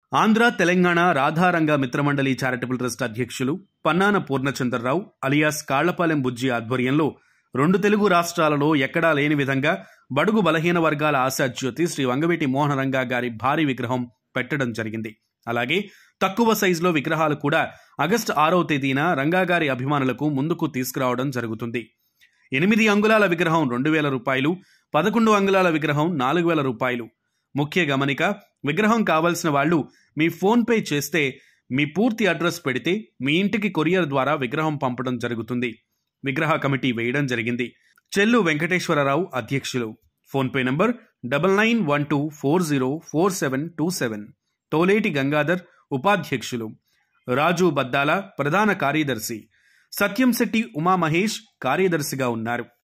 Andhra Telangana Radharanga Mitramandali charitable trust అధ్యక్షులు Pannana Purnachandrarao alias కాళ్లపాలెం బుజ్జి ఆధ్వర్యంలో రెండు తెలుగు రాష్ట్రాలలో ఎక్కడా లేని విధంగా బడుగు బలహీన వర్గాల ఆశాజ్యోతి శ్రీ వంగవీటి మోహనరంగా గారి భారీ విగ్రహం పెట్టడం జరిగింది అలాగే తక్కువ సైజులో విగ్రహాలు కూడా ఆగస్టు ఆరవ తేదీన రంగా గారి అభిమానులకు ముందుకు తీసుకురావడం జరుగుతుంది ఎనిమిది అంగుళాల విగ్రహం రెండు వేల రూపాయలు పదకొండు అంగుళాల విగ్రహం నాలుగు వేల రూపాయలు ముఖ్య గమనిక విగ్రహం కావలసిన వాళ్ళు మీ ఫోన్ పే చేస్తే మీ పూర్తి అడ్రస్ పెడితే మీ ఇంటికి కొరియర్ ద్వారా విగ్రహం పంపడం జరుగుతుంది విగ్రహ కమిటీ వేయడం జరిగింది చెల్లు వెంకటేశ్వరరావు అధ్యక్షులు PhonePe number double nine one two four zero four seven two seven Toleti Gangadhar ఉపాధ్యక్షులు రాజు బద్దాల ప్రధాన కార్యదర్శి సత్యం శెట్టి ఉమామహేష్ కార్యదర్శిగా ఉన్నారు